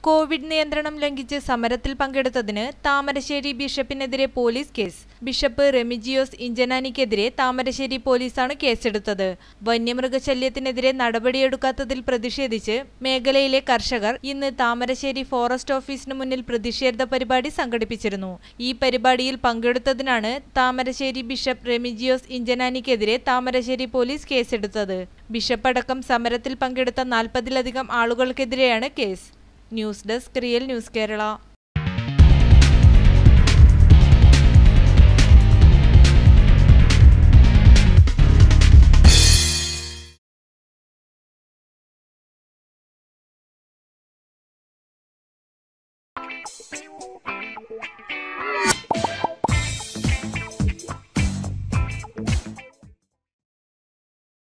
Covid നിയന്ത്രണം ലംഘിച്ച് സമരത്തിൽ പങ്കെടുത്തതിന് താമരശ്ശേരി ബിഷപ്പിനെതിരെ പോലീസ് കേസ് ബിഷപ്പ് റെമിജിയോസ് ഇഞ്ചനാനിക്കെതിരെ താമരശ്ശേരി പോലീസാണ് കേസെടുത്തത് വന്യമൃഗശല്യത്തിനെതിരെ നടപടിയെടുക്കാത്തതിൽ പ്രതിഷേധിച്ച് മേഖലയിലെ കർഷകർ ഇന്ന് താമരശ്ശേരി ഫോറസ്റ്റ് ഓഫീസിന് മുന്നിൽ പ്രതിഷേധ പരിപാടി സംഘടിപ്പിച്ചിരുന്നു ഈ പരിപാടിയിൽ പങ്കെടുത്തതിനാണ് താമരശ്ശേരി ബിഷപ്പ് റെമിജിയോസ് ഇഞ്ചനാനിക്കെതിരെ താമരശ്ശേരി പോലീസ് കേസെടുത്തത് ബിഷപ്പ് അടക്കം സമരത്തിൽ പങ്കെടുത്ത നാൽപ്പതിലധികം ആളുകൾക്കെതിരെയാണ് case news desk real news Kerala